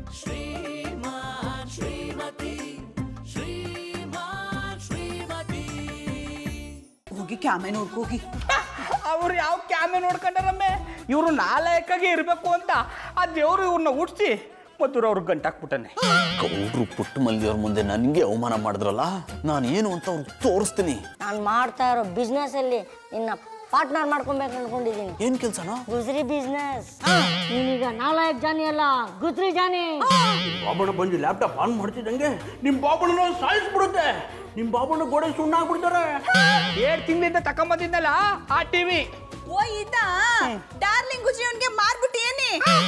ಹೋಗಿ ಕ್ಯಾಮೆ ನೋಡ್ಕೋಗಿ ಅವ್ರು ಯಾವ ಕ್ಯಾಮೆ ನೋಡ್ಕೊಂಡಾರಮ್ಮೆ ಇವರು ನಾಲಾಯಕ್ಕಾಗಿ ಇರಬೇಕು ಅಂತ ಆ ದೇವ್ರು ಇವ್ರನ್ನ ಹುಡ್ಸಿ ಮದ್ದೂರು ಅವ್ರಿಗೆ ಗಂಟಾಕ್ಬಿಟ್ಟಾನೆ ಗೌಡ್ರು ಪುಟ್ಟ ಮಲ್ಲಿಯವ್ರ ಮುಂದೆ ನನಗೆ ಅವಮಾನ ಮಾಡಿದ್ರಲ್ಲ ನಾನು ಏನು ಅಂತ ಅವ್ರಿಗೆ ತೋರಿಸ್ತೀನಿ ನಾನು ಮಾಡ್ತಾ ಇರೋ ಬಿಸ್ನೆಸ್ ಅಲ್ಲಿ ನಿನ್ನ ಪಾರ್ಟ್ನರ್ ಮಾಡ್ಕೊಬೇಕು ಅನ್ಕೊಂಡಿದ್ದೀನಿ ಏನ್ ಕೆಲ್ಸನೋ ಗುಜ್ರಿ ಬಿಸ್ನೆಸ್ ನೀನೀಗ ನಾಲ್ಕು ಜಾನಿ ಅಲ್ಲ ಗುಜ್ರಿ ಜಾನಿ ಬಾಬಣ್ಣ ಬಂದು ಲ್ಯಾಪ್ಟಾಪ್ ಆನ್ ಮಾಡ್ತಿದ್ದಂಗೆ ನಿಮ್ಮ ಬಾಬಣ್ಣನ ಸಾಯಿಸ್ಬಿಡುತ್ತೆ ನಿಮ್ಮ ಬಾಬಣ್ಣ ಗೋಡೆ ಸುಣ್ಣ ಆಗ್ಬಿಡ್ತಾರೆ ಏಳು ತಿಂಗಳಿಂದ ತಕೊಂಬಂದಿದ್ದಲ್ಲ ಆ ಟಿವಿ ಓ ಇದ ಡಾರ್ಲಿಂಗ್ ಗುಜಿ ಅವನ್ಗೆ ಮಾರ್ಬಿಟ್ಟು ಏನಿ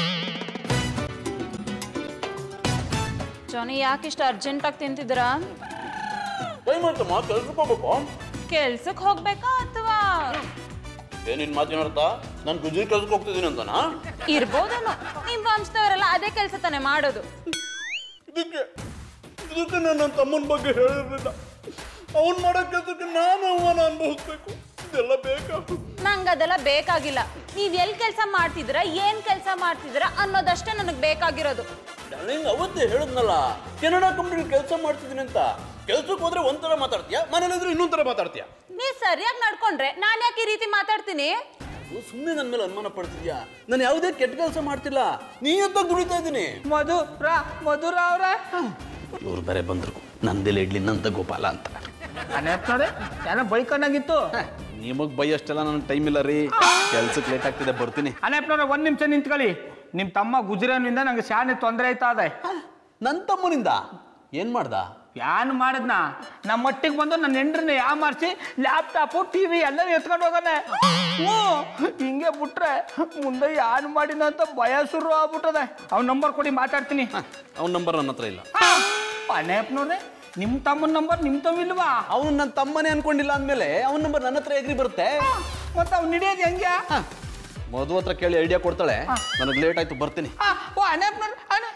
ಜಾನಿ ಯಾಕಿಷ್ಟು ಅರ್ಜೆಂಟಾಗಿ ತಿಂತಿದ್ದೀರಾ ಟೈಮ್ ಆಯ್ತಮ್ಮ ಕೆಲ್ಸಕ್ಕೆ ಹೋಗ್ಬೇಕು ಕೆಲ್ಸಕ್ಕೆ ಹೋಗ್ಬೇಕಾ ಅಥವಾ ಏನಿನ್ ಮಾತಿನ ಅರ್ಥ ನಾನು ಗುಜರಿ ಕೆಲ್ಸಕ್ಕೆ ಹೋಗ್ತಿದ್ದೀನಿ ಅಂತನಾ ಇರ್ಬೋದೇನೋ ನಿಮ್ ವಂಶದವರೆಲ್ಲ ಅದೇ ಕೆಲಸ ತಾನೇ ಮಾಡೋದು ಇದಕ್ಕೆ ಇದಕ್ಕೆ ನಾನು ನನ್ನ ತಮ್ಮನ ಬಗ್ಗೆ ಹೇಳಿರಲಿಲ್ಲ ಅವನ್ ಮಾಡೋ ಕೆಲಸಕ್ಕೆ ನಾನು ಅವಮಾನ ಅನುಭವಿಸ್ಬೇಕು ಇದೆಲ್ಲ ಬೇಕಾ ನಂಗೆ ಅದೆಲ್ಲ ಬೇಕಾಗಿಲ್ಲ ನೀವ್ ಎಲ್ಲಿ ಕೆಲಸ ಮಾಡ್ತಿದ್ದೀರಾ ಏನ್ ಕೆಲಸ ಮಾಡ್ತಿದ್ದೀರಾ ಅನ್ನೋದಷ್ಟೇ ನನಗೆ ಬೇಕಾಗಿರೋದು ಡಾರ್ಲಿಂಗ್ ಅವತ್ತೇ ಹೇಳಿದ್ನಲ್ಲ ಕೆನಡಾ ಕಂಪ್ನಿ ಕೆಲಸ ಮಾಡ್ತಿದ್ದೀನಿ ಅಂತ ಕೆಲ್ಸಕ್ಕೆ ಹೋದ್ರೆ ಒಂಥರ ಮಾತಾಡ್ತೀಯಾ ಮನೇಲಿದ್ರೆ ಇನ್ನೊಂದ್ ಥರ ಮಾತಾಡ್ತೀಯಾ ನೀವ್ ಸರಿಯಾಗಿ ನಡ್ಕೊಂಡ್ರೆ ನಾನ್ ಯಾಕೆ ಈ ರೀತಿ ಮಾತಾಡ್ತೀನಿ ಸುಮ್ಮನೆ ನನ್ನ ಮೇಲೆ ಅನುಮಾನ ಪಡ್ತಿದ್ಯಾ ನಾನು ಯಾವುದೇ ಕೆಟ್ಟ ಕೆಲಸ ಮಾಡ್ತಿಲ್ಲ ನೀ ಅಂತ ದುಡಿತಾ ಇದ್ದೀನಿ ಮಧುರ ಮಧುರ ಅವ್ರ ಇವ್ರು ಬೇರೆ ಬಂದ್ರು ನಂದೆಲ್ಲ ಇಡ್ಲಿ ನಂತ ಗೋಪಾಲ ಅಂತ ಅನೇಪ್ನವ್ರೆ ಏನೋ ಬೈಕೊಂಡಾಗಿತ್ತು ನಿಮಗ್ ಬೈ ಅಷ್ಟೆಲ್ಲ ನನ್ನ ಟೈಮ್ ಇಲ್ಲ ರೀ ಕೆಲ್ಸಕ್ಕೆ ಲೇಟ್ ಆಗ್ತಿದೆ ಬರ್ತೀನಿ ಅನೇಪ್ನವ್ರೆ ಒಂದ್ ನಿಮಿಷ ನಿಂತ್ಕೊಳ್ಳಿ ನಿಮ್ ತಮ್ಮ ಗುಜರಾನಿಂದ ನಂಗೆ ಶಾನೆ ತೊಂದರೆ ಆಯ್ತಾ ಅದೇ ನನ್ನ ತಮ್ಮನಿಂದ ಏನ್ ಮಾಡ್ದ ಯಾನ್ ಮಾಡಿದ್ನ ನಮ್ಮ ಮಟ್ಟಿಗೆ ಬಂದು ನನ್ನ ಹೆಂಡ್ರನ್ನ ಯಾ ಮಾಡಿಸಿ ಲ್ಯಾಪ್ಟಾಪು ಟಿವಿ ಎಲ್ಲ ಎತ್ಕೊಂಡು ಹೋಗಾನೆ ಹ್ಞೂ ಹಿಂಗೆ ಬಿಟ್ರೆ ಮುಂದೆ ಯಾನ್ ಮಾಡಿದ ಅಂತ ಭಯ ಶುರು ಆಗ್ಬಿಟ್ಟದೆ ಅವ್ನ ನಂಬರ್ ಕೊಡಿ ಮಾತಾಡ್ತೀನಿ ಅವನ ನಂಬರ್ ನನ್ನ ಹತ್ರ ಇಲ್ಲ ಅನೇಪ್ನವ್ರೆ ನಿಮ್ಮ ತಮ್ಮನ ನಂಬರ್ ನಿಮ್ಮ ತಮ್ಮಿಲ್ವಾ ಅವನು ನನ್ನ ತಮ್ಮನೇ ಅನ್ಕೊಂಡಿಲ್ಲ ಅಂದ್ಮೇಲೆ ಅವನ ನಂಬರ್ ನನ್ನ ಹತ್ರ ಎಗ್ರಿ ಬರುತ್ತೆ ಮತ್ತೆ ಅವ್ನು ಹಿಡಿಯೋದು ಹೆಂಗೆ ಮಧು ಹತ್ರ ಕೇಳಿ ಐಡಿಯಾ ಕೊಡ್ತಾಳೆ ನನಗೆ ಲೇಟ್ ಆಯ್ತು ಬರ್ತೀನಿ ಆ, ಓ ಅನೇಪ್ನವ್ರೆ ಅನೆ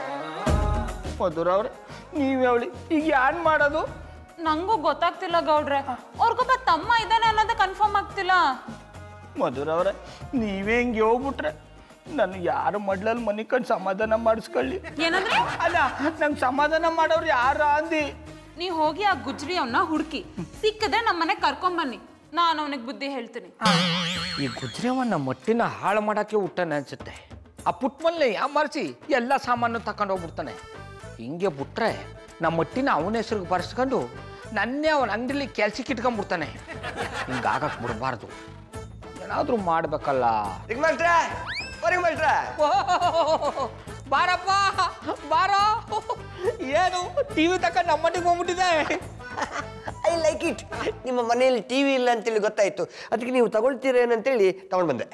ಮಧುರ ಅವ್ರೆ ನೀವೇ ಅವಳಿ ಈಗ ಯಾನ್ ಮಾಡೋದು ನಂಗೂ ಗೊತ್ತಾಗ್ತಿಲ್ಲ ಗೌಡ್ರೆ ಅವ್ರಿಗೊಬ್ಬ ತಮ್ಮ ಇದ್ದಾನೆ ಅನ್ನೋದು ಕನ್ಫರ್ಮ್ ಆಗ್ತಿಲ್ಲ ಮಧುರ ಅವ್ರೆ ನೀವೇ ಹಿಂಗೆ ಹೋಗ್ಬಿಟ್ರೆ ನಾನು ಯಾರು ಮಡ್ಲಲ್ಲಿ ಮನೆ ಕಂಡು ಸಮಾಧಾನ ಮಾಡಿಸ್ಕೊಳ್ಳಿ ಏನಂದ್ರೆ ಅಲ್ಲ ನಂಗೆ ಸಮಾಧಾನ ಮಾಡೋರು ಯಾರ ಅಂದಿ ನೀವ್ ಹೋಗಿ ಆ ಗುಜ್ರಿ ಅವನ್ನ ಹುಡುಕಿ ಸಿಕ್ಕಿದ್ರೆ ನಮ್ಮನೆ ಕರ್ಕೊಂಬನ್ನಿ ನಾನು ಅವನಿಗೆ ಬುದ್ಧಿ ಹೇಳ್ತೀನಿ ಈ ಗುಜ್ರಿಯವನ್ನ ಮಟ್ಟಿನ ಹಾಳು ಮಾಡಕ್ಕೆ ಹುಟ್ಟಾನೆ ಅನ್ಸುತ್ತೆ ಆ ಪುಟ್ಮಲ್ಲೆ ಯಾಮಾರಿಸಿ ಎಲ್ಲ ಸಾಮಾನು ತಕೊಂಡು ಹೋಗ್ಬಿಡ್ತಾನೆ ಹಿಂಗೆ ಬಿಟ್ರೆ ನಮ್ಮ ಮಟ್ಟಿನ ಅವನ ಹೆಸರಿಗೆ ಬರ್ಸ್ಕೊಂಡು ನನ್ನೇ ಅವನ ಅಂಗಡಿಲಿ ಕೆಲ್ಸಕ್ಕೆ ಇಟ್ಕೊಂಡ್ಬಿಡ್ತಾನೆ ಹಿಂಗಾಗಕ್ಕೆ ಬಿಡಬಾರ್ದು ಏನಾದರೂ ಮಾಡ್ಬೇಕಲ್ಲ ಬಾರಪ್ಪ ಬಾರೋ ಏನು ಟಿವಿ ತಕ್ಕ ನಮ್ಮ ಮಟ್ಟಿಗೆ ಹೋಗ್ಬಿಟ್ಟಿದೆ ಐ ಲೈಕ್ ಇಟ್ ನಿಮ್ಮ ಮನೆಯಲ್ಲಿ ಟಿ ವಿ ಇಲ್ಲ ಅಂತೇಳಿ ಗೊತ್ತಾಯ್ತು ಅದಕ್ಕೆ ನೀವು ತಗೊಳ್ತೀರೇನಂತೇಳಿ ತಗೊಂಡು ಬಂದೆ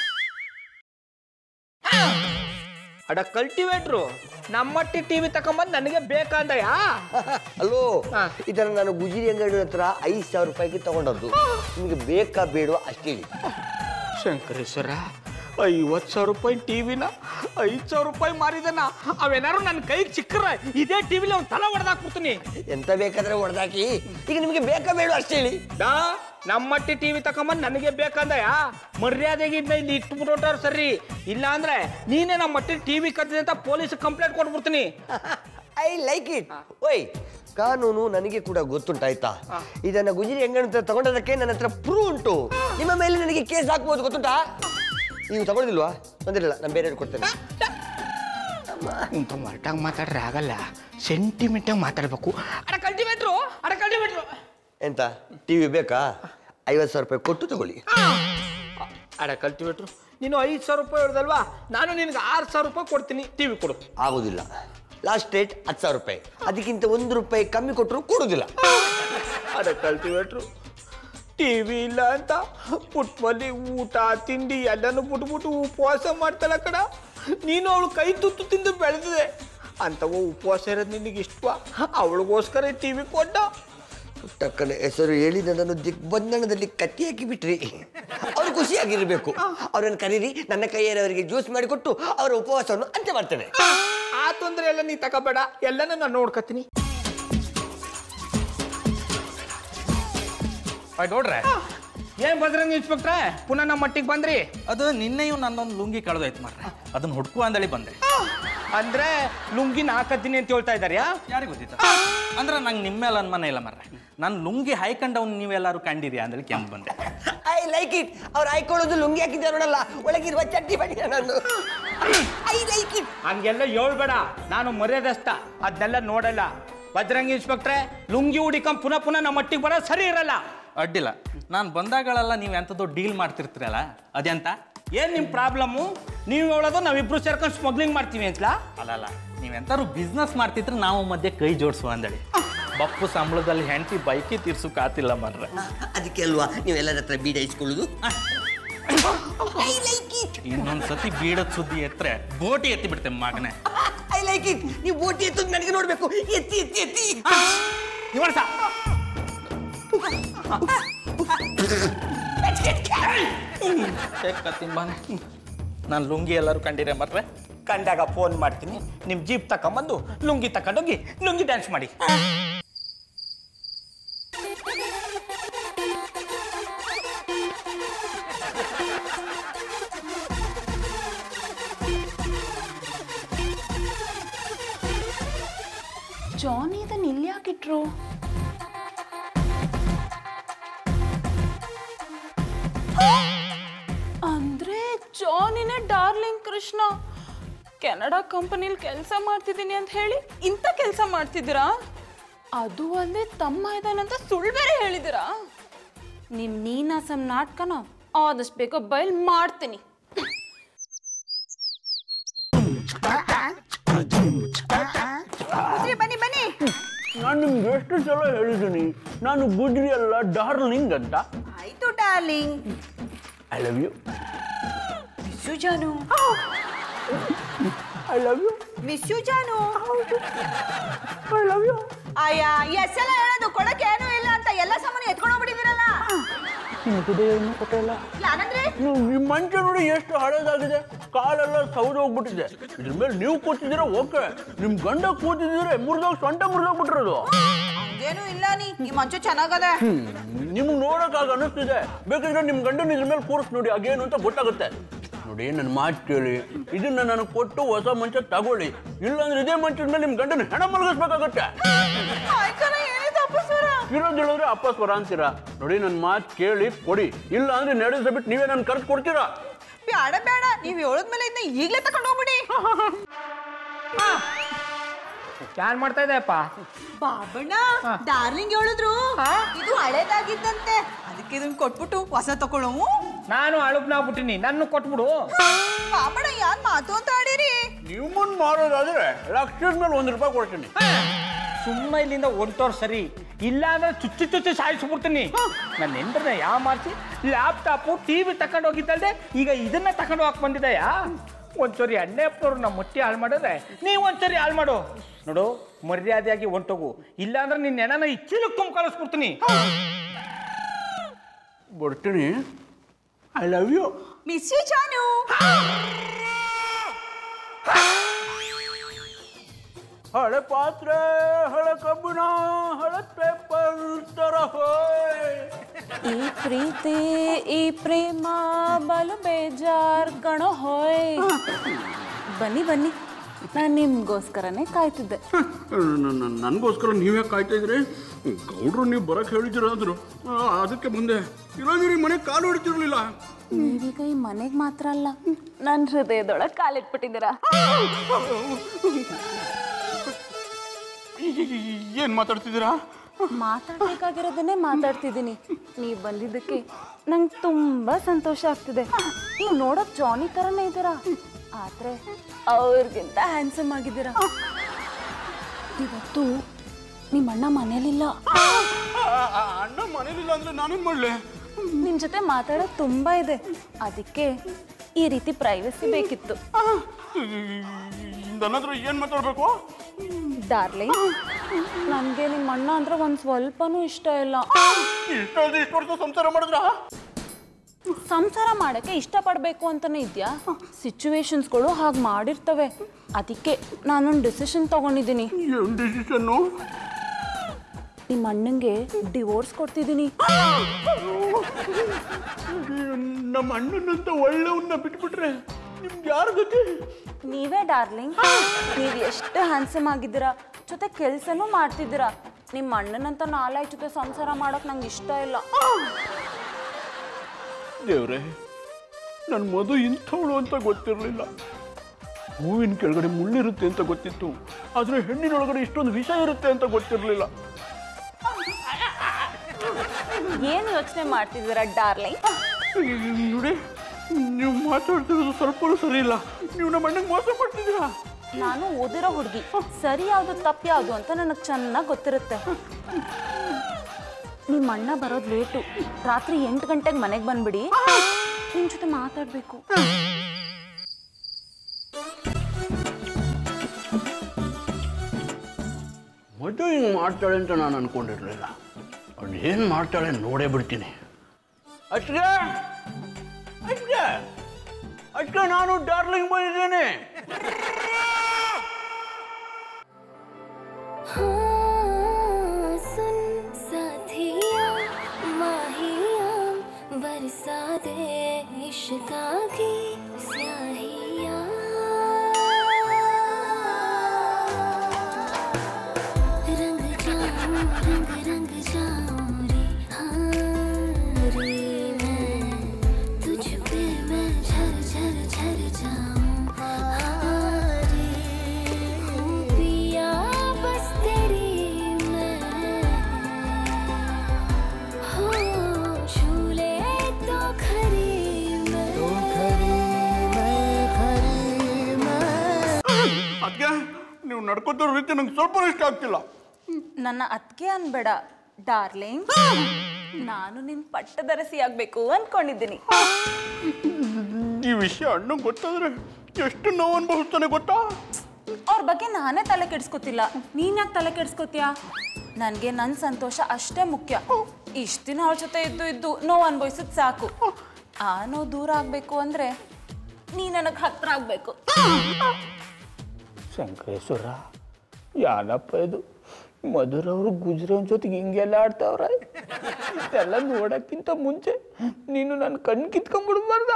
ಅಡ ಕಲ್ಟಿವೇಟ್ರು ನಮ್ಮಟ್ಟಿ ಟಿವಿ ತಕೊಂಬಂದು ನನಗೆ ಬೇಕಂದಯಾ ಅಲ್ಲೋ ಹಾ. ಇದನ್ನ ನಾನು ಗುಜಿರಿ ಅಂಗಡಿ ಹತ್ರ ಐದು ಸಾವಿರ ರೂಪಾಯಿಗೆ ತಗೊಂಡದ್ದು ನಿಮಗೆ ಬೇಕಾ ಬೇಡವಾ ಅಷ್ಟೇ ಹೇಳಿ ಶಂಕರೇಶ್ವರ ಐವತ್ತು ಸಾವಿರ ರೂಪಾಯಿ ಟಿವಿನ ಐದು ಸಾವಿರ ರೂಪಾಯಿ ಮಾರಿದನ ಅವೇನಾರು ನನ್ನ ಕೈಗೆ ಸಿಕ್ಕರೆ ಇದೇ ಟಿವಿಲಿ ಅವ್ನು ತಲೆ ಹೊಡೆದಾಕ್ಬಿಡ್ತೀನಿ ಎಂತ ಬೇಕಾದ್ರೆ ಹೊಡೆದಾಕಿ ಈಗ ನಿಮಗೆ ಬೇಕಾ ಬೇಡ ಅಷ್ಟೇ ಹೇಳಿ ಡಾ ನಮ್ಮಟ್ಟಿ ಟಿವಿ ತಕೊಂಬಂದು ನನಗೆ ಬೇಕಂದಯ ಮರ್ಯಾದೆಗೆ ಇದನ್ನ ಇಲ್ಲಿ ಇಟ್ಬಿಟ್ಟವ್ರು ಸರಿ ಇಲ್ಲ ಅಂದ್ರೆ ನೀನೇ ನಮ್ಮ ಮಟ್ಟಿ ಟಿವಿ ಕತ್ತಿದೆ ಅಂತ ಪೊಲೀಸ್ ಕಂಪ್ಲೇಂಟ್ ಕೊಟ್ಬಿಡ್ತೀನಿ ಐ ಲೈಕ್ ಇಟ್ ಓಯ್ ಕಾನೂನು ನನಗೆ ಕೂಡ ಗೊತ್ತುಂಟಾಯ್ತಾ ಇದನ್ನ ಗುಜಿರಿ ಅಂಗಡಿ ಹತ್ರ ತಗೊಂಡದಕ್ಕೆ ನನ್ನ ಹತ್ರ ಪ್ರೂವ್ ಉಂಟು ನಿಮ್ಮ ಮೇಲೆ ನನಗೆ ಕೇಸ್ ಹಾಕ್ಬೋದು ಗೊತ್ತುಂಟಾ ನೀವು ತಗೊಳ್ಳೋದಿಲ್ವಾ ತೊಂದಿರಲ್ಲ ನಾನು ಬೇರೆ ಕೊಡ್ತೇನೆ ಇಂಥ ಮರ್ಟಾಗಿ ಮಾತಾಡ್ರೆ ಆಗಲ್ಲ ಸೆಂಟಿಮೆಂಟಾಗಿ ಮಾತಾಡ್ಬೇಕು ಅಡ ಕಲ್ಟಿವೇಟ್ರು ಅಡ ಕಲ್ಟಿವೇಟ್ರು ಎಂತ ಟಿವಿ ಬೇಕಾ ಐವತ್ತು ಸಾವಿರ ರೂಪಾಯಿ ಕೊಟ್ಟು ತಗೊಳ್ಳಿ ಅಡ ಕಲ್ಟಿವೇಟ್ರು ನೀನು ಐದು ಸಾವಿರ ರೂಪಾಯಿ ಹೇಳ್ದಲ್ವಾ ನಾನು ನಿನಗೆ ಆರು ಸಾವಿರ ರೂಪಾಯಿ ಕೊಡ್ತೀನಿ ಟಿವಿ ಕೊಡು ಆಗೋದಿಲ್ಲ ಲಾಸ್ಟ್ ರೇಟ್ ಹತ್ತು ಸಾವಿರ ರೂಪಾಯಿ ಅದಕ್ಕಿಂತ ಒಂದು ರೂಪಾಯಿ ಕಮ್ಮಿ ಕೊಟ್ಟರು ಕೊಡೋದಿಲ್ಲ ಅಡ ಕಲ್ಟಿವೇಟ್ರು ಟಿವಿ ಇಲ್ಲ ಅಂತ ಪುಟ್ಮಲ್ಲಿ ಊಟ ತಿಂಡಿ ಎಲ್ಲನೂ ಬಿಟ್ಬಿಟ್ಟು ಉಪವಾಸ ಮಾಡ್ತಾಳ ಕಡ ನೀನು ಅವಳು ಕೈ ತುತ್ತು ತಿಂದು ಬೆಳೆದಿದೆ ಅಂತವ ಉಪವಾಸ ಇರೋದು ನಿನಗೆ ಇಷ್ಟವಾ ಅವಳಿಗೋಸ್ಕರ ಟಿವಿ ಕೊಟ್ಟ ಪುಟ್ಟಕ್ಕನ ಹೆಸರು ಹೇಳಿ ನನ್ನನ್ನು ದಿಗ್ಬಂಧನದಲ್ಲಿ ಕಟ್ಟಿ ಹಾಕಿ ಬಿಟ್ರಿ ಅವ್ರು ಖುಷಿಯಾಗಿರ್ಬೇಕು ಅವ್ರನ್ನ ಕರೀರಿ ನನ್ನ ಕೈಯಲ್ಲಿ ಅವರಿಗೆ ಜ್ಯೂಸ್ ಮಾಡಿಕೊಟ್ಟು ಅವರ ಉಪವಾಸವನ್ನು ಅಂತ್ಯ ಮಾಡ್ತೇನೆ ಆ ತೊಂದರೆ ಎಲ್ಲ ನೀ ತಗೋಬೇಡ ಎಲ್ಲನೂ ನಾನು ನೋಡ್ಕತೀನಿ ನೋಡ್ರೆ ಏನ್ ಬದ್ರಂಗ ಇನ್ಸ್ಪೆಕ್ಟ್ರೆ ಪುನಃ ನಮ್ಮ ಮಟ್ಟಿಗೆ ಬಂದ್ರಿ ಅದು ನಿನ್ನೆಯೂ ನನ್ನೊಂದು ಲುಂಗಿ ಕಳೆದೋಯ್ತು ಮಾರ್ರೆ ಅದನ್ನ ಹುಡ್ಕು ಅಂದಳಿ ಬಂದೆ ಅಂದ್ರೆ ಲುಂಗಿನ ಹಾಕತ್ತೀನಿ ಅಂತ ಹೇಳ್ತಾ ಇದ್ದಾರ್ಯಾ ಯಾರಿಗೆ ಗೊತ್ತಿತ್ತು ಅಂದ್ರೆ ನಂಗೆ ನಿಮ್ಮ ಮೇಲೆ ಅನುಮಾನ ಇಲ್ಲ ಮರ್ರೆ ನಾನು ಲುಂಗಿ ಹಾಯ್ಕೊಂಡವ್ನು ನೀವೆಲ್ಲರೂ ಕಂಡಿರಿ ಅಂದ್ರೆ ಕೆಂಪು ಬಂದೆ ಐ ಲೈಕ್ ಇಟ್ ಅವ್ರು ಹಾಕೊಳ್ಳೋದು ಲುಂಗಿ ಹಾಕಿದ್ದೆ ನೋಡಲ್ಲ ಒಳಗಿರುವ ಚಟ್ನಿ ಬಡಿಯ ನಾನು ಐ ಲೈಕ್ ಇಟ್ ಹಂಗೆಲ್ಲ ಹೇಳ್ಬೇಡ ನಾನು ಮರ್ಯಾದಸ್ತ ಅದನ್ನೆಲ್ಲ ನೋಡಲ್ಲ ಬಜರಂಗಿ ಇನ್ಸ್ಪೆಕ್ಟ್ರೆ ಲುಂಗಿ ಹುಡಿಕೊಂಡ್ ಪುನಃ ಪುನಃ ನಮ್ಮ ಮಟ್ಟಿಗೆ ಬರೋದು ಸರಿ ಇರಲ್ಲ ಅಡ್ಡಿಲ್ಲ ನಾನು ಬಂದಾಗಳೆಲ್ಲ ನೀವು ಎಂಥದ್ದು ಡೀಲ್ ಮಾಡ್ತಿರ್ತೀರಲ್ಲ ಅದೆಂತ ಏನ್ ನಿಮ್ ಪ್ರಾಬ್ಲಮ್ಮು ನೀವು ಹೇಳೋದು ನಾವಿಬ್ರು ಸೇರ್ಕೊಂಡು ಸ್ಮಗ್ಲಿಂಗ್ ಮಾಡ್ತೀವಿ ಅಂತಲಾ ಅಲ್ಲಲ್ಲ ನೀವೆಂತಾರು ಬಿಸ್ನೆಸ್ ಮಾಡ್ತಿದ್ರೆ ನಾವು ಮಧ್ಯೆ ಕೈ ಜೋಡಿಸುವ ಅಂದಳಿ ಬಪ್ಪು ಸಂಬಳದಲ್ಲಿ ಹೆಂಡತಿ ಬೈಕಿ ತೀರ್ಸೋಕಾತಿಲ್ಲ ಮರ್ರೆ ಅದಕ್ಕೆ ಅಲ್ವಾ ನೀವೆಲ್ಲರ ಹತ್ರ ಬೀಡ ಇಸ್ಕೊಳ್ಳೋದು ಐ ಲೈಕ್ ಇಟ್ ಇನ್ನೊಂದು ಸತಿ ಬೀಡದ ಸುದ್ದಿ ಎತ್ತರೆ ಬೋಟಿ ಎತ್ತಿ ಬಿಡ್ತೇನೆ ಮಗನೇ ಐ ಲೈಕ್ ಇಟ್ ನೀವು ಬೋಟಿ ಎತ್ತೋದು ನನಗೆ ನೋಡ್ಬೇಕು ಎತ್ತಿ ಎತ್ತಿ ಎತ್ತಿ ಇವರ್ಸ ತಿಂಬಾನೆ ನಾನು ಲುಂಗಿ ಎಲ್ಲರೂ ಕಂಡಿರೆ ಮರ್ರೆ ಕಂಡಾಗ ಫೋನ್ ಮಾಡ್ತೀನಿ ನಿಮ್ ಜೀಪ್ ತಕೊಂಬಂದು ಲುಂಗಿ ತಕೊಂಡೋಗಿ ಲುಂಗಿ ಡ್ಯಾನ್ಸ್ ಮಾಡಿ ಜಾನಿ ಇದನ್ನ ಇಲ್ಲಿ ಯಾಕಿಟ್ರು ಅಂದ್ರೆ ಜಾನಿನೇ ಡಾರ್ಲಿಂಗ್ ಕೃಷ್ಣ ಕೆನಡಾ ಕಂಪನಿಲಿ ಕೆಲಸ ಮಾಡ್ತಿದ್ದೀನಿ ಅಂತ ಹೇಳಿ ಇಂಥ ಕೆಲಸ ಮಾಡ್ತಿದ್ದೀರಾ ಅದು ಅಲ್ಲದೆ ತಮ್ಮ ಇದ್ದಾನಂತ ಸುಳ್ಳು ಬೇರೆ ಹೇಳಿದ್ದೀರಾ ನಿಮ್ ನೀನಾಸಂ ನಾಟಕನ ಆದಷ್ಟು ಬೇಗ ಬಯಲ್ ಮಾಡ್ತೀನಿ ಗುಜ್ರಿ ಬನ್ನಿ ಬನ್ನಿ ನಾನು ನಿಮ್ಗೆ ಎಷ್ಟು ಸಲ ಹೇಳಿದ್ದೀನಿ ನಾನು ಗುಜ್ರಿ ಅಲ್ಲ ಡಾರ್ಲಿಂಗ್ ಅಂತ ಆಯ್ತು darling I love you miss you ಜಾನು I love you miss you ಜಾನು ಐ ಲವ್ ಯು ಅಯ್ಯ ಎಷ್ಟೆಲ್ಲ ಹೇಳೋದು ಕೊಡಕ್ಕೆ ಏನೂ ಇಲ್ಲ ಅಂತ ಎಲ್ಲ ಸಾಮಾನು ಎತ್ಕೊಂಡು ಹೋಗ್ಬಿಟ್ಟಿದ್ದೀರಲ್ಲ ನಿಮ್ಮ ಹೃದಯ ಇನ್ನೂ ಕೊಟ್ಟಿಲ್ಲ ಯಾನಂದ್ರೆ ನೀವು ಈ ಮಂಚ ನೋಡಿ ಎಷ್ಟು ಹಳೇದಾಗಿದೆ ಕಾಲೆಲ್ಲ ಸೌದು ಹೋಗ್ಬಿಟ್ಟಿದೆ ಇದ್ರ ಮೇಲೆ ನೀವು ಕೂತಿದ್ದೀರಾ ಓಕೆ ನಿಮ್ ಗಂಡ ಕೂತಿದ್ರೆ ಮುರಿದೋಗಿ ಸೊಂಟ ಮುರಿದೋಗ್ಬಿಟ್ಟಿರೋದು ಹಂಗೇನು ಇಲ್ಲ ನೀ ಈ ಮಂಚ ಚೆನ್ನಾಗದೆ ನಿಮ್ಗೆ ನೋಡೋಕ್ಕಾಗ ಅನಿಸ್ತಿದೆ ಬೇಕಾದ್ರೆ ನಿಮ್ ಗಂಡನ ಇದ್ರ ಮೇಲೆ ಕೂರಿಸ್ ನೋಡಿ ಆಗೇನು ಅಂತ ಗೊತ್ತಾಗುತ್ತೆ ನೋಡಿ ನನ್ನ ಮಾತು ಕೇಳಿ ಇದನ್ನ ನನಗೆ ಕೊಟ್ಟು ಹೊಸ ಮಂಚ ತಗೊಳ್ಳಿ ಇಲ್ಲಾಂದ್ರೆ ಇದೇ ಮಂಚದ ಮೇಲೆ ನಿಮ್ ಗಂಡನ ಹೆಣ ಮಲಗಿಸ್ಬೇಕಾಗತ್ತೆ ಆಯ್ತಲ್ಲ ಹೇಳಿದ ಅಪ್ಪಸ್ವರ ಇರೋದು ಹೇಳಿದ್ರೆ ಅಪ್ಪ ಸ್ವರ ಅಂತೀರಾ ನೋಡಿ ನನ್ನ ಮಾತು ಕೇಳಿ ಕೊಡಿ ಇಲ್ಲ ಅಂದ್ರೆ ನಡೆಸ್ಬಿಟ್ಟು ನೀವೇ ನನ್ನ ಕರೆದು ಕೊಡ್ತೀರಾ ಬೇಡ ಬೇಡ ನೀವ್ ಹೇಳಿದ್ಮೇಲೆ ಇದನ್ನ ಈಗ್ಲೇ ತಗೊಂಡು ಹೋಗ್ಬಿಡಿ ಯಾರು ಮಾಡ್ತಾ ಇದ್ದೆಪ್ಪ ಬಾಬಣ್ಣ ಡಾರ್ಲಿಂಗ್ ಹೇಳಿದ್ರು ಇದು ಹಳೇದಾಗಿದ್ದಂತೆ ಅದಕ್ಕೆ ಇದನ್ನ ಕೊಟ್ಬಿಟ್ಟು ಹೊಸ ತಗೊಳ್ಳೋವು ನಾನು ಅಳುಪ್ನಾಗ್ಬಿಟ್ಟಿನಿ ನನ್ನ ಕೊಟ್ಬಿಡು ಬಾಬಣ್ಣ ಯಾನ್ ಮಾತು ಅಂತ ಆಡಿರಿ ನಿಮ್ಮನ್ನ ಮಾರೋದಾದ್ರೆ ಲಕ್ಷದ ಮೇಲೆ ಒಂದು ರೂಪಾಯಿ ಕೊಡ್ತೀನಿ ಸುಮ್ಮ ಇಲ್ಲಿಂದ ಹೊಂಟೋರ್ ಸರಿ ಇಲ್ಲ ಅಂದ್ರೆ ಚುಚ್ಚು ಚುಚ್ಚು ಸಾಯಿಸ್ಬಿಡ್ತೀನಿ ನನ್ನ ಹೆಂಡ್ರನ್ನ ಯಾವ ಮಾರ್ಸಿ ಲ್ಯಾಪ್ಟಾಪು ಟಿ ವಿ ತಗೊಂಡು ಹೋಗಿದ್ದಲ್ದೆ ಈಗ ಇದನ್ನ ತಗೊಂಡು ಹೋಗಕ್ ಬಂದಿದೆಯಾ ಒಂದ್ಸರಿ ಅಣ್ಣಪ್ಪನವ್ರು ನಮ್ಮ ಮುಟ್ಟಿ ಹಾಳು ಮಾಡಿದ್ರೆ ನೀವು ಒಂದ್ಸರಿ ಹಾಳು ಮಾಡು ನೋಡು ಮರ್ಯಾದೆಯಾಗಿ ಹೊಂಟೋಗು ಇಲ್ಲ ಅಂದ್ರೆ ನಿನ್ನ ನೆನನ ಇಚ್ಚಿಲಕ್ಕೊಂಬ ಕಳಿಸ್ಬಿಡ್ತೀನಿ ಬರ್ತೀನಿ I love you miss you ಜಾನು ಹಳೆ ಪಾತ್ರೆ ಹಳೆ ಕಬ್ಬಿಣ ಹಳೆ ಪೇಪರ್ ತರ ಹೋಯ್ ಈ ಪ್ರೀತಿ ಈ ಪ್ರೇಮ ಬಲು ಬೇಜಾರ್ ಕಣೋ ಹೋಯ್ ಬನ್ನಿ ಬನ್ನಿ ನಾನು ನಿಮ್ಗೋಸ್ಕರನೇ ಕಾಯ್ತಿದ್ದೆ ನನಗೋಸ್ಕರ ನೀವೇ ಕಾಯ್ತಾ ಇದ್ರಿ ಗೌಡ್ರು ನೀವು ಬರಕ್ ಹೇಳಿದ್ದೀರ ಅಂದ್ರು ಆ, ಅದಕ್ಕೆ ಬಂದೆ ಇಲ್ಲಾಂದ್ರೆ ಮನೆ ಕಾಲು ಹೊಡಿತಿರ್ಲಿಲ್ಲ ನೀವೀಗ ಈ ಮನೆಗೆ ಮಾತ್ರ ಅಲ್ಲ ನನ್ನ ಹೃದಯದೊಳಗೆ ಕಾಲಿಟ್ಬಿಟ್ಟಿದ್ದೀರಾ ಏನ್ ಮಾತಾಡ್ತಿದ್ದೀರಾ ಮಾತಾಡ್ಬೇಕಾಗಿರೋದನ್ನೇ ಮಾತಾಡ್ತಿದ್ದೀನಿ ನೀವು ಬಂದಿದ್ದಕ್ಕೆ ನಂಗೆ ತುಂಬ ಸಂತೋಷ ಆಗ್ತಿದೆ ನೀವು ನೋಡೋಕ್ ಜಾನಿ ಥರನೇ ಇದ್ದೀರಾ ಆದರೆ ಅವ್ರಿಗಿಂತ ಹ್ಯಾಂಡ್ಸಮ್ ಆಗಿದ್ದೀರಾ ಇವತ್ತು ನಿಮ್ಮ ಅಣ್ಣ ಮನೇಲಿಲ್ಲ ಅಣ್ಣ ಮನೇಲಿಲ್ಲ ಅಂದ್ರೆ ನಾನೇನ್ ಮಾಡ್ಲಿ ನಿಮ್ಮ ಜೊತೆ ಮಾತಾಡೋದು ತುಂಬ ಇದೆ ಅದಕ್ಕೆ ಈ ರೀತಿ ಪ್ರೈವಸಿ ಬೇಕಿತ್ತು ನನ್ನ ಹತ್ರ ಏನ್ ಮಾತಾಡ್ಬೇಕು ಡಾರ್ಲಿಂಗ್ ನನಗೆ ನಿಮ್ಮ ಅಣ್ಣ ಅಂದ್ರೆ ಒಂದು ಸ್ವಲ್ಪನೂ ಇಷ್ಟ ಇಲ್ಲ ಇಷ್ಟ ಅಲ್ದೆ ಇಷ್ಟು ವರ್ಷ ಸಂಸಾರ ಮಾಡಿದ್ರ ಸಂಸಾರ ಮಾಡೋಕ್ಕೆ ಇಷ್ಟಪಡಬೇಕು ಅಂತಲೇ ಇದೆಯಾ ಸಿಚುವೇಶನ್ಸ್ಗಳು ಹಾಗೆ ಮಾಡಿರ್ತವೆ ಅದಕ್ಕೆ ನಾನೊಂದು ಡಿಸಿಷನ್ ತಗೊಂಡಿದ್ದೀನಿ ಏನ್ ಡಿಸಿಷನ್ನು ನಿಮ್ಮ ಅಣ್ಣಂಗೆ ಡಿವೋರ್ಸ್ ಕೊಡ್ತಿದ್ದೀನಿ ನಮ್ಮ ಅಣ್ಣನಂತ ಒಳ್ಳೆವನ್ನ ಬಿಟ್ಬಿಟ್ರೆ ನಿಮ್ಗೆ ಯಾರ ಗತಿ ನೀವೇ ಡಾರ್ಲಿಂಗ್ ನೀವು ಎಷ್ಟು ಹ್ಯಾಂಡ್ಸಮ್ ಆಗಿದ್ದೀರಾ ಜೊತೆ ಕೆಲಸನೂ ಮಾಡ್ತಿದ್ದೀರಾ ನಿಮ್ಮ ಅಣ್ಣನಂತ ನಾಲ್ಕು ಜೊತೆ ಸಂಸಾರ ಮಾಡೋಕೆ ನಂಗೆ ಇಷ್ಟ ಇಲ್ಲ ದೇವ್ರೆ ನನ್ನ ಮಧು ಇಂಥವಳು ಅಂತ ಗೊತ್ತಿರಲಿಲ್ಲ ಹೂವಿನ ಕೆಳಗಡೆ ಮುಳ್ಳಿರುತ್ತೆ ಅಂತ ಗೊತ್ತಿತ್ತು ಆದರೆ ಹೆಣ್ಣಿನೊಳಗಡೆ ಇಷ್ಟೊಂದು ವಿಷ ಇರುತ್ತೆ ಅಂತ ಗೊತ್ತಿರಲಿಲ್ಲ ಏನು ಯೋಚನೆ ಮಾಡ್ತಿದ್ದೀರಾ ಡಾರ್ಲಿಂಗ್ ನೋಡಿ ನೀವು ಮಾತಾಡ್ತಿರೋದು ಸ್ವಲ್ಪ ಸರಿ ಇಲ್ಲ ನೀವು ನಮ್ಮ ಅಣ್ಣಗೆ ಮೋಸ ಮಾಡ್ತಿದ್ದೀರಾ ನಾನು ಓದಿರೋ ಹುಡುಗಿ ಸರಿ ಯಾವುದು ತಪ್ಪು ಯಾವುದು ಅಂತ ನನಗೆ ಚೆನ್ನಾಗಿ ಗೊತ್ತಿರುತ್ತೆ ನಿಮ್ಮ ಅಣ್ಣ ಬರೋದು ಲೇಟು ರಾತ್ರಿ ಎಂಟು ಗಂಟೆಗೆ ಮನೆಗೆ ಬಂದ್ಬಿಡಿ ನಿಮ್ಮ ಜೊತೆ ಮಾತಾಡಬೇಕು ಮಧು ಹಿಂಗೆ ಮಾಡ್ತಾಳೆ ಅಂತ ನಾನು ಅನ್ಕೊಂಡಿರ್ಲಿಲ್ಲ ಅವಳು ಏನು ಮಾಡ್ತಾಳೆ ನೋಡೇ ಬಿಡ್ತೀನಿ ಅಷ್ಟೇ ಅಷ್ಟೇ ಅಷ್ಟೇ ನಾನು ಡಾರ್ಲಿಂಗ್ ಬಂದಿದ್ದೇನೆ हाँ, सुन साथिया माहिया बरसा दे इश्का की स्याहिया रंग जाऊं रंग रंग जाऊं रे हाँ रे मैं तुझ पे मैं झर झर झर जाऊं हाँ रे हूँ पिया बस तेरी मैं हो झूले तो खरी मैं तो खरी मैं खरी मैं ಅದಕ್ಕೆ ನೀವು ನಡ್ಕೋತಿರೋ ರೀತಿ ನಂಗೆ ಸ್ವಲ್ಪ ಇಷ್ಟ ಆಗ್ತಿಲ್ಲ ನನ್ನ ಅತ್ತಿಗೆ ಅನ್ಬೇಡ ಡಾರ್ಲಿಂಗ್ ನಾನು ನಿನ್ನ ಪಟ್ಟದರಸಿ ಆಗ್ಬೇಕು ಅನ್ಕೊಂಡಿದ್ದೀನಿ ಈ ವಿಷಯ ಅಣ್ಣಂಗೆ ಗೊತ್ತಾದ್ರೆ ಎಷ್ಟು ನೋವು ಅನುಭವಿಸ್ತಾನೆ ಗೊತ್ತಾ ಅವ್ರ ಬಗ್ಗೆ ನಾನೇ ತಲೆ ಕೆಡ್ಸ್ಕೊತಿಲ್ಲ ನೀನ್ ಯಾಕೆ ತಲೆ ಕೆಡ್ಸ್ಕೊತೀಯ ನನಗೆ ನನ್ನ ಸಂತೋಷ ಅಷ್ಟೇ ಮುಖ್ಯ ಇಷ್ಟು ದಿನ ಅವ್ರ ಜೊತೆ ಇದ್ದು ಇದ್ದು ನೋವು ಅನ್ಭವಿಸಿದ್ ಸಾಕು ಆ ನೋವು ದೂರ ಆಗ್ಬೇಕು ಅಂದ್ರೆ ನೀ ನನಗೆ ಹತ್ರ ಆಗ್ಬೇಕು ಶಂಕರೇಶ್ವರ ಯಾನಪ್ಪ ಇದು ಮಧುರವರು ಗುಜ್ರವನ್ ಜೊತೆಗೆ ಹಿಂಗೆಲ್ಲ ಆಡ್ತಾವ್ರ ಇದೆಲ್ಲ ನೋಡಕ್ಕಿಂತ ಮುಂಚೆ ನೀನು ನನ್ನ ಕಣ್ ಕಿತ್ಕೊಂಡ್ಬಿಡ್ಬಾರ್ದ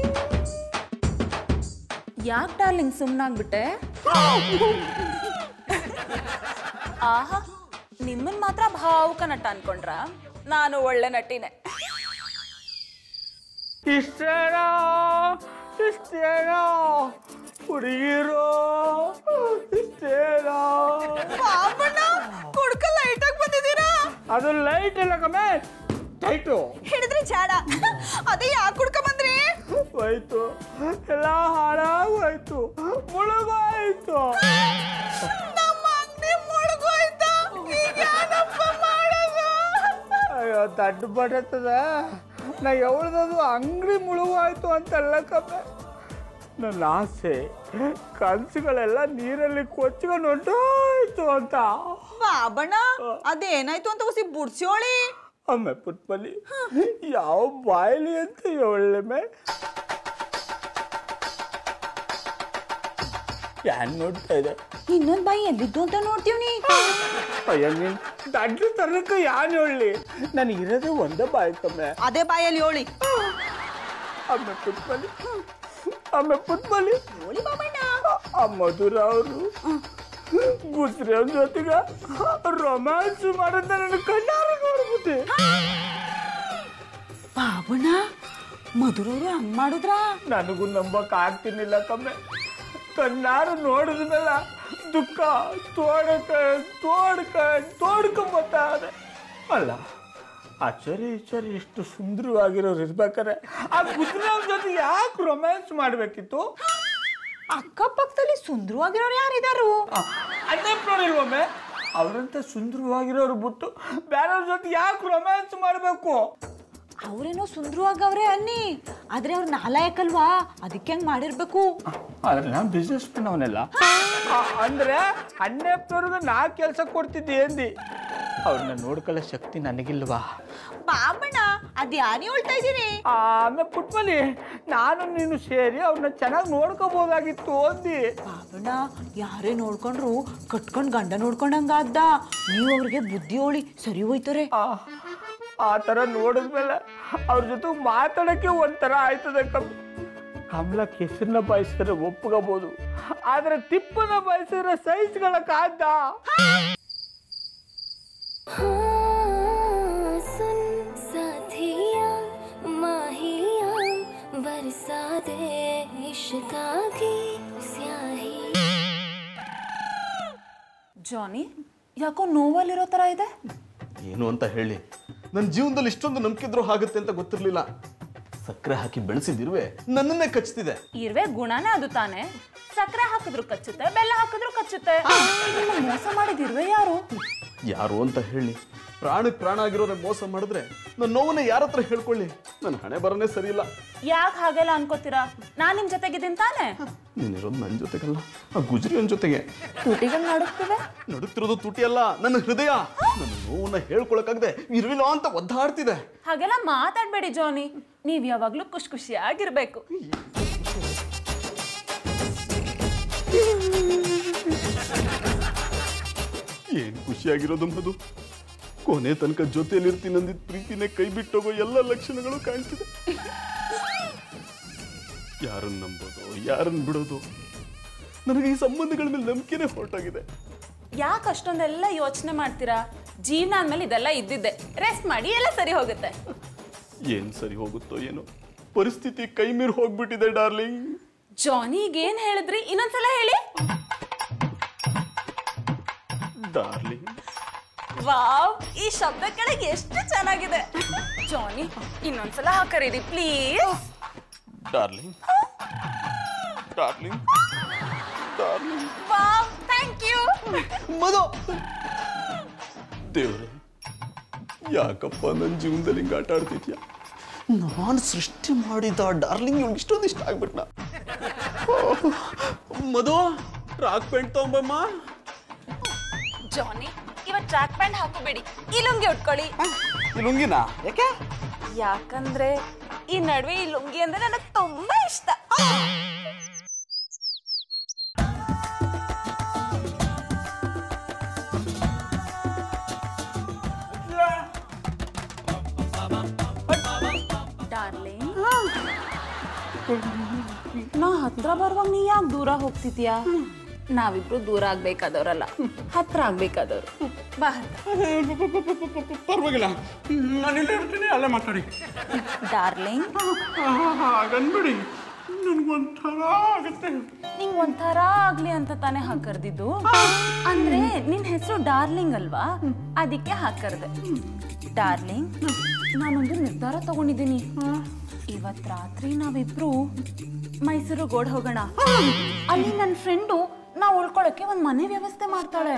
ಯಾಕೆ ಡಾರ್ಲಿಂಗ್ ಸುಮ್ಮನಾಗ್ಬಿಟ್ಟೆ ಆಹಾ ನಿಮ್ಮನ್ ಮಾತ್ರ ಭಾವುಕ ನಟ ಅನ್ಕೊಂಡ್ರ ನಾನು ಒಳ್ಳೆ ನಟಿನೇ ಇಷ್ಟೇನೋ ಇಷ್ಟೇನೋ ಹುಡುಗಿರು ಇಷ್ಟೇನೋ ಕುಡ್ಕ ಲೈಟ್ ಆಗಿ ಬಂದಿದ್ದೀರಾ ಅದು ಲೈಟ್ ಇಲ್ಲ ಕಮ್ಮೆ ಟೈಟು ಹಿಡಿದ್ರಿ ಜಾಡ ಅದೇ ಯಾಕೆ ಕುಡ್ಕ ಬಂದ್ರಿ ಹೋಯ್ತು ಎಲ್ಲ ಹಾಳಾಗೋಯ್ತು ಮುಳುಗೋಯ್ತು ನಮ್ಮ ಅಂಗಡಿ ಮುಳುಗೋಯ್ತಾ ಈಗ ಏನಪ್ಪ ಮಾಡೋದು ಅಯ್ಯೋ ದಡ್ಡ ಬಡತದ ನಾ ಎವಳ್ದದು ಅಂಗಡಿ ಮುಳುಗೋಯ್ತು ಅಂತಲ್ಲ ಕಮ್ಮೆ ನನ್ನ ಆಸೆ ಕನಸುಗಳೆಲ್ಲ ನೀರಲ್ಲಿ ಕೊಚ್ಕೊಂಡು ಹೊಂಟೋಯ್ತು ಅಂತ ಬಾಬಣ್ಣ ಅದೇನಾಯ್ತು ಅಂತ ಹೊಸಿ ಬುಡ್ಸೋಳಿ ಒಮ್ಮೆ ಪುಟ್ಪಲ್ಲಿ ಯಾವ ಬಾಯ್ಲಿ ಅಂತ ಒಳ್ಳೆಮೆ ಯಾನ್ ನೋಡ್ತಾ ಇದೆ ಇನ್ನೊಂದ್ ಬಾಯಿ ಎಲ್ಲಿದ್ದು ಅಂತ ನೋಡ್ತೀವ್ನಿ ಅಯ್ಯ ನೀನ್ ದಡ್ಡ ತರಕ ಯಾನ್ ಹೇಳಿ ನನಗೆ ಇರೋದೇ ಒಂದೇ ಬಾಯಿ ಕಮ್ಮೆ ಅದೇ ಬಾಯಲ್ಲಿ ಹೇಳಿ ಅಮ್ಮೆ ಪುಟ್ಪಲ್ಲಿ ಅಮ್ಮೆ ಪುಟ್ಪಲ್ಲಿ ಹೇಳಿ ಬಾಬಣ್ಣ ಆ ಮಧುರ ಅವರು ಗುಸ್ರಿ ಅವ್ನ ಜೊತೆಗ ರೊಮ್ಯಾನ್ಸ್ ಮಾಡೋದ ನನ್ನ ಕಣ್ಣಾರ ನೋಡ್ಬಿಟ್ಟೆ ಬಾಬಣ್ಣ ಮಧುರವ್ರು ಹಂಗ್ ಮಾಡುದ್ರ ನನಗೂ ನಂಬಕ್ ಆಗ್ತಿರ್ಲಿಲ್ಲ ಕಮ್ಮೆ ಕಣ್ಣಾರು ನೋಡಿದ್ಮೇಲೆ ದುಃಖ ತೋಡಕ ತೋಡ್ಕ ತೋಡ್ಕೊಂಬತ್ತಾರೆ ಅಲ್ಲ ಆಚಾರ್ಯ ಈಚಾರ್ಯ ಎಷ್ಟು ಸುಂದರವಾಗಿರೋರು ಇರ್ಬೇಕಾರೆ ಆ ಗುಜರಾತ್ ಜೊತೆ ಯಾಕೆ ರೊಮ್ಯಾನ್ಸ್ ಮಾಡ್ಬೇಕಿತ್ತು ಅಕ್ಕಪಕ್ಕದಲ್ಲಿ ಸುಂದರವಾಗಿರೋರು ಯಾರಿದಾರು ಅದೇ ನೋಡಿಲ್ವೊಮ್ಮೆ ಅವರಂತ ಸುಂದರವಾಗಿರೋರು ಬಿಟ್ಟು ಬೇರೆಯವ್ರ ಜೊತೆ ಯಾಕೆ ರೊಮ್ಯಾನ್ಸ್ ಮಾಡಬೇಕು ಅವ್ರೇನೋ ಸುಂದರವಾಗವ್ರೆ ಅನ್ನಿ ಆದ್ರೆ ಅವ್ರ ನಾಲಾಯಕಲ್ವಾ ಅದಕ್ಕೆ ಹಂಗ್ ಮಾಡಿರ್ಬೇಕು ಆದ್ರೆ ನಾನು ಬಿಸ್ನೆಸ್ ಮ್ಯಾನ್ ಅವನೆಲ್ಲ ಅಂದ್ರೆ ಹನ್ನೆಪ್ಪನವ್ರಿಗೆ ನಾ ಕೆಲಸ ಕೊಡ್ತಿದ್ದೆ ಎಂದಿ ಅವ್ರನ್ನ ನೋಡ್ಕೊಳ್ಳೋ ಶಕ್ತಿ ನನಗಿಲ್ವಾ ಬಾಬಣ್ಣ ಅದ್ ಯಾರು ಹೇಳ್ತಾ ಇದೀನಿ ಆಮೇಲೆ ಪುಟ್ಮಲಿ ನಾನು ನೀನು ಸೇರಿ ಅವ್ರನ್ನ ಚೆನ್ನಾಗಿ ನೋಡ್ಕೋಬೋದಾಗಿತ್ತು ಅಂದಿ ಬಾಬಣ್ಣ ಯಾರೇ ನೋಡ್ಕೊಂಡ್ರು ಕಟ್ಕೊಂಡ್ ಗಂಡ ನೋಡ್ಕೊಂಡಂಗಾದ್ದ ನೀವು ಅವ್ರಿಗೆ ಬುದ್ಧಿ ಹೋಳಿ ಸರಿ ಹೋಯ್ತಾರೆ ಆ, ಆ ಥರ ನೋಡಿದ್ಮೇಲೆ ಅವ್ರ ಜೊತೆ ಮಾತಾಡೋಕ್ಕೆ ಒಂಥರ ಆಯ್ತದೆ ಕಮ್ಮಿ ಕಮಲ ಕೆಸರನ್ನ ಬಯಸಿದ್ರೆ ಒಪ್ಕೋಬಹುದು ಆದ್ರೆ ತಿಪ್ಪನ ಬಯಸಿದ್ರೆ ಸಹಿಸ್ಕೊಳಕ್ಕಾಗ್ದ हाँ, सुन साथिया माहिया बरसा दे इश्का की स्याही ಜಾನಿ ಯಾಕೋ ನೋವಲ್ಲಿರೋ ಥರ ಇದೆ ಏನು ಅಂತ ಹೇಳಿ ನನ್ನ ಜೀವನದಲ್ಲಿ ಇಷ್ಟೊಂದು ನಂಬಿಕಿದ್ರು ಆಗುತ್ತೆ ಅಂತ ಗೊತ್ತಿರಲಿಲ್ಲ ಸಕ್ಕರೆ ಹಾಕಿ ಬೆಳೆಸಿದಿರುವೆ ನನ್ನನ್ನೇ ಕಚ್ತಿದೆ ಇರುವೆ ಗುಣನೇ ಅದು ತಾನೆ ಸಕ್ಕರೆ ಹಾಕಿದ್ರು ಕಚ್ಚುತ್ತೆ ಬೆಲ್ಲ ಹಾಕಿದ್ರು ಕಚ್ಚುತ್ತೆ ಇದನ್ನ ಮೋಸ ಮಾಡಿದಿರುವೆ ಯಾರು ಯಾರು ಅಂತ ಹೇಳಿ ಪ್ರಾಣಕ್ಕೆ ಪ್ರಾಣ ಆಗಿರೋರೆ ಮೋಸ ಮಾಡಿದ್ರೆ ನನ್ನ ನೋವನ್ನ ಯಾರ ಹತ್ರ ಹೇಳ್ಕೊಳ್ಳಿ ನನ್ನ ಹಣೆ ಬರನೇ ಸರಿ ಇಲ್ಲ ಯಾಕೆ ಹಾಗೆಲ್ಲ ಅನ್ಕೋತೀರಾ ನಾನ್ ನಿಮ್ ಜೊತೆಗಿದ್ದೀನಿ ತಾನೆ ನೀನಿರೋದು ನನ್ನ ಜೊತೆಗಲ್ಲ ಆ ಗುಜರಿಯನ್ ಜೊತೆಗೆ ತುಟಿಗಳು ನಡುಕ್ತಿವೆ ನಡುಕ್ತಿರೋದು ತುಟಿ ಅಲ್ಲ ನನ್ನ ಹೃದಯ ನನ್ನ ನೋವನ್ನ ಹೇಳ್ಕೊಳಕ್ಕಾಗದೆ ಇರ್ವಿಲ್ಲ ಅಂತ ಒದ್ದಾಡ್ತಿದೆ ಹಾಗೆಲ್ಲ ಮಾತಾಡ್ಬೇಡಿ ಜಾನಿ ನೀವ್ ಯಾವಾಗ್ಲೂ ಖುಷಿ ಖುಷಿಯಾಗಿರ್ಬೇಕು ಏನ್ ಖುಷಿಯಾಗಿರೋದು ಮಧು ಕೊನೆ ತನಕ ಜೊತೆಯಲ್ಲಿ ಇರ್ತೀನಿ ಅಂದಿದ್ ಪ್ರೀತಿನೇ ಕೈ ಬಿಟ್ಟೋಗೋ ಎಲ್ಲ ಲಕ್ಷಣಗಳು ಕಾಣ್ತಿದೆ ಯಾರನ್ನ ನಂಬೋದು ಯಾರನ್ನ ಬಿಡೋದು ನನಗೆ ಈ ಸಂಬಂಧಗಳ ಮೇಲೆ ನಂಬಿಕೆನೇ ಹೊರಟಾಗಿದೆ ಯಾಕೆ ಅಷ್ಟೊಂದೆಲ್ಲ ಯೋಚನೆ ಮಾಡ್ತೀರಾ ಜೀವನ ಅಂದ್ಮೇಲೆ ಇದೆಲ್ಲ ಇದ್ದಿದ್ದೆ ರೆಸ್ಟ್ ಮಾಡಿ ಎಲ್ಲ ಸರಿ ಹೋಗುತ್ತೆ ಏನ್ ಸರಿ ಹೋಗುತ್ತೋ ಏನೋ ಪರಿಸ್ಥಿತಿ ಕೈ ಮೀರಿ ಹೋಗ್ಬಿಟ್ಟಿದೆ ಡಾರ್ಲಿಂಗ್ ಜಾನಿಗೆ ಏನ್ ಹೇಳಿದ್ರಿ ಇನ್ನೊಂದ್ಸಲ ಹೇಳಿ ಡಾರ್ಲಿಂಗ್ ವಾವ್ ಈ ಶಬ್ದ ಕೆಳಗೆ ಎಷ್ಟು ಚೆನ್ನಾಗಿದೆ ಜಾನಿ ಇನ್ನೊಂದ್ಸಲ ಹಾಕರಿರಿ please darling darling darling wow thank you Madhu ದೇವ್ರೆ ಯಾಕಪ್ಪ ನನ್ನ ಜೀವನದಲ್ಲಿ ಹಿಂಗೆ ಆಟ ಆಡ್ತಿದ್ಯಾ ನಾನು ಸೃಷ್ಟಿ ಮಾಡಿದ ಡಾರ್ಲಿಂಗ್ ಇವ್ನಿಗೆ ಇಷ್ಟೊಂದು ಇಷ್ಟ ಆಗ್ಬಿಟ್ನ ಮಧು ರಾಕ್ ಪೇಂಟ್ ತಗೊಂಬಮ್ಮ ಜಾನಿ ಇವತ್ ಟ್ರ್ಯಾಕ್ ಪ್ಯಾಂಟ್ ಹಾಕೋಬೇಡಿ ಈ ಲುಂಗಿ ಉಟ್ಕೊಳ್ಳಿ ಈ ಲುಂಗಿನ ಯಾಕೆ ಯಾಕಂದ್ರೆ ಈ ನಡುವೆ ಈ ಲುಂಗಿ ಅಂದ್ರೆ ನನಗೆ ತುಂಬಾ ಇಷ್ಟ ಡಾರ್ಲಿಂಗ್ ನಾ ಹತ್ರ ಬರುವಾಗ ನೀ ಯಾಕೆ ದೂರ ಹೋಗ್ತಿದ್ಯಾ ನಾವಿಬ್ರು ದೂರ ಆಗ್ಬೇಕಾದವ್ರಲ್ಲ ಹತ್ರ ಆಗ್ಬೇಕಾದವ್ರು ಬಾ ಪರವಾಗಿಲ್ಲ ನಾನು ಇಲ್ಲೇ ಇರ್ತೀನಿ ಅಲ್ಲೇ ಮಾತಾಡಿ ಡಾರ್ಲಿಂಗ್ ಹಾಗನ್ಬಿಡಿ ನನ್ಗೊಂಥರ ಆಗುತ್ತೆ ನಿಂಗ್ ಒಂಥರ ಆಗ್ಲಿ ಅಂತ ತಾನೇ ಹಾಕರ್ದಿದ್ದು ಅಂದ್ರೆ ನಿನ್ ಹೆಸರು ಡಾರ್ಲಿಂಗ್ ಅಲ್ವಾ ಅದಕ್ಕೆ ಹಾಕರ್ದೆ ಡಾರ್ಲಿಂಗ್ ನಾನೊಂದು ನಿರ್ಧಾರ ತಗೊಂಡಿದ್ದೀನಿ ಇವತ್ ರಾತ್ರಿ ನಾವಿಬ್ರು ಮೈಸೂರು ಗೋಡ್ ಹೋಗೋಣ ಅಲ್ಲಿ ನನ್ನ ಫ್ರೆಂಡು ನಾ ಉಳ್ಕೊಳಕ್ಕೆ ಒಂದ್ ಮನೆ ವ್ಯವಸ್ಥೆ ಮಾಡ್ತಾಳೆ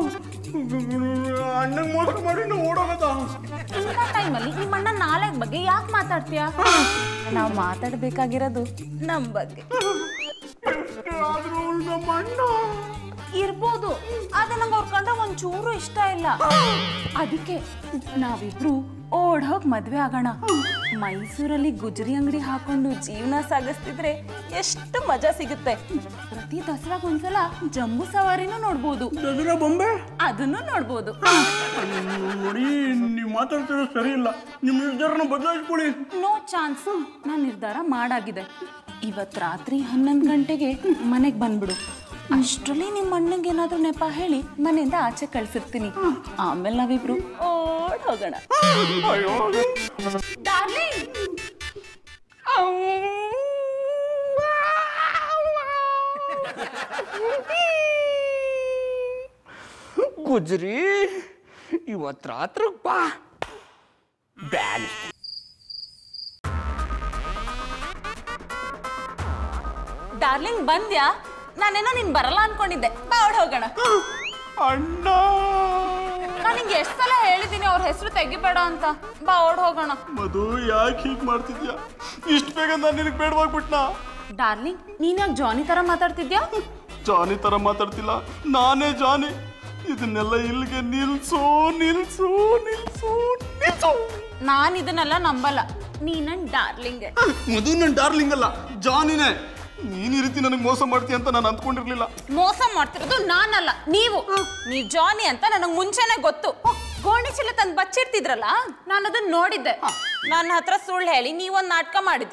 ಅಣ್ಣಂಗೆ ಮೋಸ ಮಾಡಿ ನಾವು ಓಡೋಗದ ಇಂಥ ಟೈಮಲ್ಲಿ ನಿಮ್ಮ ಅಣ್ಣ ನಾಳೆಗ್ ಬಗ್ಗೆ ಯಾಕೆ ಮಾತಾಡ್ತೀಯ ನಾವು ಮಾತಾಡ್ಬೇಕಾಗಿರೋದು ನಮ್ ಬಗ್ಗೆ ಆದ್ರೂ ನಮ್ಮ ಅಣ್ಣ ಇರ್ಬೋದು ಆದ್ರೆ ನಂಗೆ ಅವ್ರ ಕಂಡ್ರೆ ಒಂಚೂರು ಇಷ್ಟ ಇಲ್ಲ ಅದಕ್ಕೆ ನಾವಿಬ್ರು ಓಡ್ ಹೋಗ್ ಮದ್ವೆ ಆಗೋಣ ಮೈಸೂರಲ್ಲಿ ಗುಜರಿ ಅಂಗಡಿ ಹಾಕೊಂಡು ಜೀವನ ಸಾಗಿಸ್ತಿದ್ರೆ ಎಷ್ಟು ಮಜಾ ಸಿಗುತ್ತೆ ಪ್ರತಿ ದಸರಾಗ್ ಒಂದ್ಸಲ ಜಂಬೂ ಸವಾರಿನೂ ನೋಡ್ಬೋದು ದಸರಾ ಬೊಂಬೆ ಅದನ್ನು ನೋಡ್ಬೋದು ನೋಡಿ ನೀವು ಮಾತಾಡ್ತಿರೋ ಸರಿ ಇಲ್ಲ ನಿಮ್ಮ ನಿರ್ಧಾರನ ಬದಲಾಯಿಸ್ಕೊಳ್ಳಿ ನೋ ಚಾನ್ಸ್ ನಾನು ನಿರ್ಧಾರ ಮಾಡಾಗಿದೆ ಇವತ್ ರಾತ್ರಿ ಹನ್ನೊಂದು ಗಂಟೆಗೆ ಮನೆಗೆ ಬಂದ್ಬಿಡು ಅಷ್ಟರಲ್ಲಿ ನಿಮ್ಮ ಅಣ್ಣಂಗೆ ಏನಾದ್ರೂ ನೆಪ ಹೇಳಿ ಮನೆಯಿಂದ ಆಚೆ ಕಳ್ಸಿರ್ತೀನಿ ಆಮೇಲೆ ನಾವಿಬ್ರು ಓಡ್ ಹೋಗೋಣ Darling! ಗುಜ್ರಿ ಇವತ್ತು ರಾತ್ರಿ ಬಾ ಬ್ಯಾನಿ ಡಾರ್ಲಿಂಗ್ ಬಂದ್ಯಾ ನಾನೇನೋ ನೀನ್ ಬರಲ್ಲ ಅನ್ಕೊಂಡಿದ್ದೆ ಬಾ ಓಡ್ ಹೋಗೋಣ ಅಣ್ಣ ನಾನು ನಿಂಗೆ ಎಷ್ಟು ಸಲ ಹೇಳಿದ್ದೀನಿ ಅವ್ರ ಹೆಸರು ತೆಗಿಬೇಡ ಅಂತ ಬಾ ಓಡ್ ಹೋಗೋಣ ಮಧು ಯಾಕೆ ಹೀಗೆ ಮಾಡ್ತಿದ್ಯಾ ಇಷ್ಟು ಬೇಗ ನಾನು ನಿನಗೆ ಬೇಡವಾಗ್ಬಿಟ್ನಾ ಡಾರ್ಲಿಂಗ್ ನೀನ್ ಯಾಕೆ ಜಾನಿ ತರ ಮಾತಾಡ್ತಿದ್ಯಾ ಜಾನಿ ತರ ಮಾತಾಡ್ತಿಲ್ಲ ನಾನೇ ಜಾನಿ ಇದನ್ನೆಲ್ಲ ಇಲ್ಲಿಗೆ ನಿಲ್ಸು ನಿಲ್ಸು ನಿಲ್ಸು ನಿಲ್ಸು ನಾನ್ ಇದನ್ನೆಲ್ಲ ನಂಬಲ್ಲ ನೀ ನನ್ ಡಾರ್ಲಿಂಗ್ ಮಧು ನನ್ನ ಡಾರ್ಲಿಂಗ್ ಅಲ್ಲ ಜಾನಿನೇ ನೀನ್ ಈ ರೀತಿ ನನಗೆ ಮೋಸ ಮಾಡ್ತೀಯ ಅಂತ ನಾನು ಅಂದ್ಕೊಂಡಿರ್ಲಿಲ್ಲ ಮೋಸ ಮಾಡ್ತಿರೋದು ನಾನಲ್ಲ ನೀವು ನೀವ್ ಜಾನಿ ಅಂತ ನನಗ್ ಮುಂಚೆನೆ ಗೊತ್ತು ಗೋಣಿ ಚೀಲ ತಂದು ಬಚ್ಚಿಡ್ತಿದ್ರಲ್ಲ ನಾನು ಅದನ್ನ ನೋಡಿದ್ದೆ ನನ್ನ ಹತ್ರ ಸುಳ್ಳು ಹೇಳಿ ನೀವೊಂದ್ ನಾಟಕ ಮಾಡಿದ್ರಿ ನಾ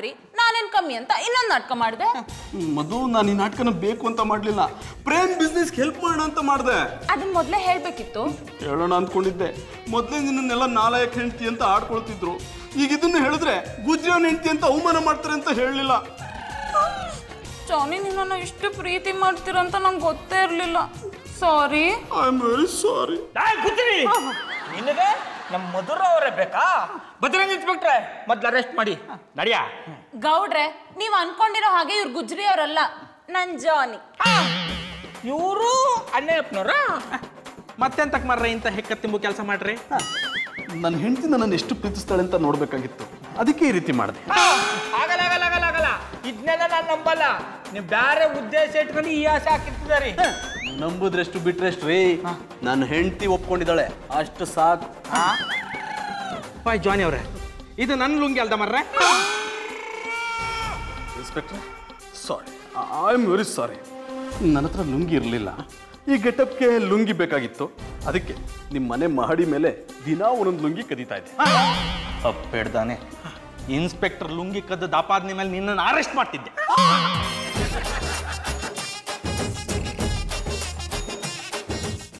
ನಾನೇನ್ ಕಮ್ಮಿ ಅಂತ ಇನ್ನೊಂದು ನಾಟಕ ಮಾಡಿದೆ ಮಧು ನಾನು ಈ ನಾಟಕನ ಬೇಕು ಅಂತ ಮಾಡಲಿಲ್ಲ ಪ್ರೇಮ್ ಬಿಸ್ನೆಸ್ಗೆ ಹೆಲ್ಪ್ ಮಾಡೋಣ ಅಂತ ಮಾಡಿದೆ ಅದನ್ನ ಮೊದಲೇ ಹೇಳ್ಬೇಕಿತ್ತು ಹೇಳೋಣ ಅಂದ್ಕೊಂಡಿದ್ದೆ ಮೊದಲೇ ನಿನ್ನನ್ನೆಲ್ಲ ನಾಲಾಯಕ್ ಹೆಂಡ್ತಿ ಅಂತ ಆಡ್ಕೊಳ್ತಿದ್ರು ಈಗ ಇದನ್ನ ಹೇಳಿದ್ರೆ ಗುಜ್ರಿಯವನ್ ಹೆಂಡ್ತಿ ಅಂತ ಅವಮಾನ ಮಾಡ್ತಾರೆ ಅಂತ ಹೇಳಲಿಲ್ಲ ಜಾನಿ ನಿನ್ನ ಇಷ್ಟು ಪ್ರೀತಿ ಮಾಡ್ತೀರಂತ ನಂಗೆ ಗೊತ್ತೇ ಇರಲಿಲ್ಲ sorry I am very sorry ಗುಜ್ರಿ ನಿನಗೆ ನಮ್ಮ ಮಧುರ ಅವರೇ ಬೇಕಾ ಬದ್ರಂಗ್ ಇನ್ಸ್ಪೆಕ್ಟ್ರೆ ಮೊದ್ಲು ಅರೆಸ್ಟ್ ಮಾಡಿ ನಡಿಯಾ ಗೌಡ್ರೆ ನೀವ್ ಅನ್ಕೊಂಡಿರೋ ಹಾಗೆ ಇವ್ರು ಗುಜ್ರಿ ಅವರಲ್ಲ ನನ್ ಜಾನಿ ಇವರು ಅಣ್ಣಪ್ಪನವ್ರ ಮತ್ತೆಂತಕ್ ಮಾರ್ರೆ ಇಂಥ ಹೆಕ್ಕ ತಿಂಬು ಕೆಲಸ ಮಾಡ್ರಿ ನನ್ನ ಹೆಂಡತಿ ನನ್ನನ್ನು ಎಷ್ಟು ಪ್ರೀತಿಸ್ತಾಳೆ ಅಂತ ನೋಡ್ಬೇಕಾಗಿತ್ತು ಅದಕ್ಕೆ ಈ ರೀತಿ ಮಾಡಿದೆ ಆಗಲ್ಲ ಆಗಲ್ಲ ಆಗಲ್ಲ ಆಗಲ್ಲ ಇದನ್ನೆಲ್ಲ ನಾನು ನಂಬಲ್ಲ ನೀವು ಬೇರೆ ಉದ್ದೇಶ ಇಟ್ಕೊಂಡು ಈ ಆಸೆ ಹಾಕಿರ್ತಿದಾರಿ ನಂಬುದ್ರೆಷ್ಟು ಬಿಟ್ರೆಷ್ಟು ರೀ ನನ್ನ ಹೆಂಡತಿ ಒಪ್ಕೊಂಡಿದ್ದಾಳೆ ಅಷ್ಟು ಸಾಕು ಬಾಯ್ ಜಾನಿ ಅವ್ರೆ ಇದು ನನ್ನ ಲುಂಗಿ ಅಲ್ದ ಮರ್ರೆ ಇನ್ಸ್ಪೆಕ್ಟ್ರೆ sorry I am very sorry ನನ್ನ ಹತ್ರ ಲುಂಗಿ ಇರಲಿಲ್ಲ ಈ ಗೆಟಪ್ಗೆ ಲುಂಗಿ ಬೇಕಾಗಿತ್ತು ಅದಕ್ಕೆ ನಿಮ್ಮ ಮನೆ ಮಹಡಿ ಮೇಲೆ ದಿನಾ ಒಂದೊಂದು ಲುಂಗಿ ಕದೀತಾ ಇದ್ದೆ ಅಪ್ಪೆಡ್ದಾನೆ ಇನ್ಸ್ಪೆಕ್ಟರ್ ಲುಂಗಿ ಕದ್ದು ದಾಪಾದ್ನಿ ಮೇಲೆ ನಿನ್ನನ್ನು ಅರೆಸ್ಟ್ ಮಾಡ್ತಿದ್ದೆ